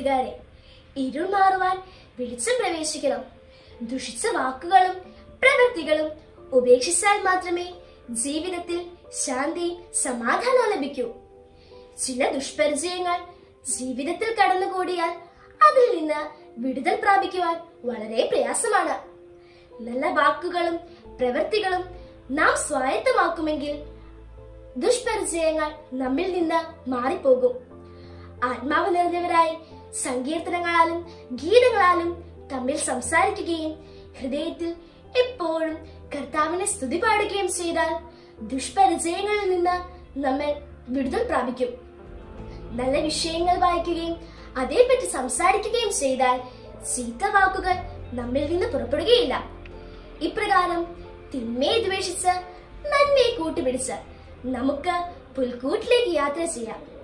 കൂട്ടുകാരെ ഇരുൾ മാറുവാൻ വെളിച്ചം പ്രവേശിക്കണം ദുഷിച്ച വാക്കുകളും പ്രവൃത്തികളും ഉപേക്ഷിച്ചാൽ മാത്രമേ ജീവിതത്തിൽ ശാന്തി സമാധാനം ലഭിക്കൂ ചില ദുഷ്പരിചയങ്ങൾ ജീവിതത്തിൽ കടന്നുകൂടിയാൽ അതിൽ നിന്ന് വിടുതൽ പ്രാപിക്കുവാൻ വളരെ പ്രയാസമാണ് നല്ല വാക്കുകളും പ്രവൃത്തികളും നാം സ്വായത്തമാക്കുമെങ്കിൽ ദുഷ്പരിചയങ്ങൾ നമ്മിൽ നിന്ന് മാറിപ്പോകും ആത്മാവ് നിറഞ്ഞവരായി സങ്കീർത്തനങ്ങളാലും ഗീതങ്ങളാലും തമ്മിൽ സംസാരിക്കുകയും ഹൃദയത്തിൽ എപ്പോഴും കർത്താവിനെ സ്തുതി പാടുകയും ചെയ്താൽ ദുഷ്പരിചയങ്ങളിൽ നിന്ന് നമ്മൾ വിടുതൽ പ്രാപിക്കും നല്ല വിഷയങ്ങൾ വായിക്കുകയും അതേപ്പറ്റി സംസാരിക്കുകയും ചെയ്താൽ ചീത്ത വാക്കുകൾ നമ്മിൽ നിന്ന് പുറപ്പെടുകയില്ല ഇപ്രകാരം തിന്മയെ ദ്വേഷിച്ച് നന്മയെ കൂട്ടുപിടിച്ച് നമുക്ക് പുൽക്കൂട്ടിലേക്ക് യാത്ര ചെയ്യാം